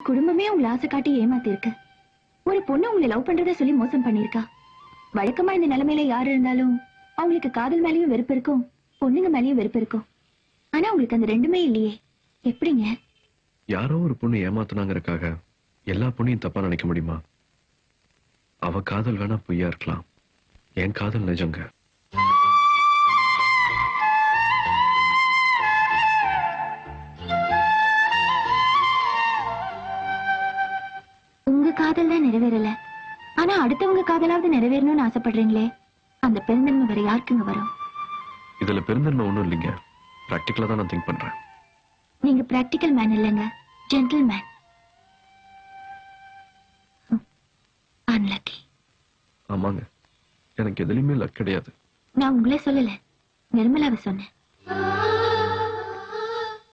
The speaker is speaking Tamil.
குடும்பமே உங்களை ஆசை காட்டி ஏமாத்தி இருக்கு ஒரு பொண்ணு உங்களை லவ் பண்றத சொல்லி மோசம் பண்ணிருக்கா வழக்கமா இந்த நிலைமையில யாரு இருந்தாலும் அவங்களுக்கு காதல் மேலயும் வெறுப்பு இருக்கும் பொண்ணுங்க மேலயும் வெறுப்பு இருக்கும் ஆனா உங்களுக்கு அந்த ரெண்டுமே இல்லையே எப்படிங்க யாரோ ஒரு பொண்ணு ஏமாத்துனாங்கறக்காக எல்லா பொண்ணையும் தப்பா நினைக்க முடியுமா அவ காதல் வேணா பொய்யா இருக்கலாம் என் காதல் நிஜங்க உங்க காதல் தான் நிறைவேறல ஆனா அடுத்தவங்க காதலாவது நிறைவேறணும்னு ஆசைப்படுறீங்களே அந்த பெருந்தன்மை வேற யாருக்குங்க வரும் இதுல பெருந்தன்மை ஒண்ணும் இல்லைங்க பிராக்டிக்கலா தான் நான் திங்க் பண்றேன் நீங்க பிராக்டிக்கல் மேன் இல்லைங்க ஜென்டில் மேன் அன்லக்கி ஆமாங்க எனக்கு எதுலயுமே லக் கிடையாது நான் உங்களே சொல்லல நிர்மலாவை சொன்னேன்